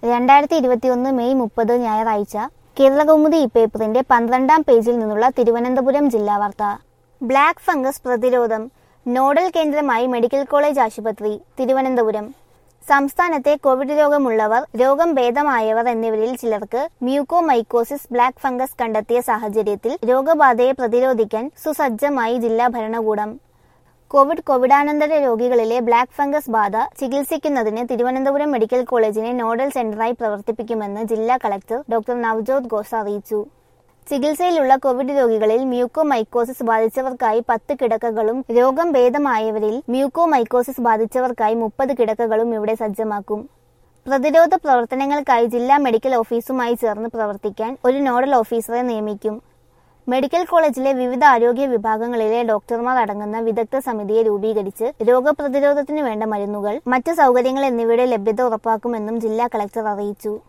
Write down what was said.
രണ്ടായിരത്തി ഇരുപത്തിയൊന്ന് മെയ് മുപ്പത് ഞായറാഴ്ച കേരളകൗമുദി പേപ്പറിന്റെ പന്ത്രണ്ടാം പേജിൽ നിന്നുള്ള തിരുവനന്തപുരം ജില്ലാ വാർത്ത ബ്ലാക്ക് ഫംഗസ് പ്രതിരോധം നോഡൽ കേന്ദ്രമായി മെഡിക്കൽ കോളേജ് ആശുപത്രി തിരുവനന്തപുരം സംസ്ഥാനത്തെ കോവിഡ് രോഗമുള്ളവർ രോഗം ഭേദമായവർ എന്നിവരിൽ ചിലർക്ക് മ്യൂക്കോമൈക്കോസിസ് ബ്ലാക്ക് ഫംഗസ് കണ്ടെത്തിയ സാഹചര്യത്തിൽ രോഗബാധയെ പ്രതിരോധിക്കാൻ സുസജ്ജമായി ജില്ലാ ഭരണകൂടം കോവിഡ് കോവിഡാനന്തര രോഗികളിലെ ബ്ലാക്ക് ഫംഗസ് ബാധ ചികിത്സിക്കുന്നതിന് തിരുവനന്തപുരം മെഡിക്കൽ കോളേജിനെ നോഡൽ സെന്ററായി പ്രവർത്തിപ്പിക്കുമെന്ന് ജില്ലാ കളക്ടർ ഡോക്ടർ നവ്ജോത് ഘോഷ് അറിയിച്ചു ചികിത്സയിലുള്ള കോവിഡ് രോഗികളിൽ മ്യൂക്കോമൈക്കോസിസ് ബാധിച്ചവർക്കായി പത്ത് കിടക്കകളും രോഗം ഭേദമായവരിൽ മ്യൂക്കോമൈക്കോസിസ് ബാധിച്ചവർക്കായി മുപ്പത് കിടക്കകളും ഇവിടെ സജ്ജമാക്കും പ്രതിരോധ പ്രവർത്തനങ്ങൾക്കായി ജില്ലാ മെഡിക്കൽ ഓഫീസുമായി ചേർന്ന് പ്രവർത്തിക്കാൻ ഒരു നോഡൽ ഓഫീസറെ നിയമിക്കും മെഡിക്കൽ കോളേജിലെ വിവിധ ആരോഗ്യ വിഭാഗങ്ങളിലെ ഡോക്ടർമാർ അടങ്ങുന്ന വിദഗ്ധ സമിതിയെ രൂപീകരിച്ച് രോഗപ്രതിരോധത്തിന് വേണ്ട മരുന്നുകൾ മറ്റ് സൗകര്യങ്ങൾ എന്നിവയുടെ ലഭ്യത ഉറപ്പാക്കുമെന്നും ജില്ലാ കളക്ടർ അറിയിച്ചു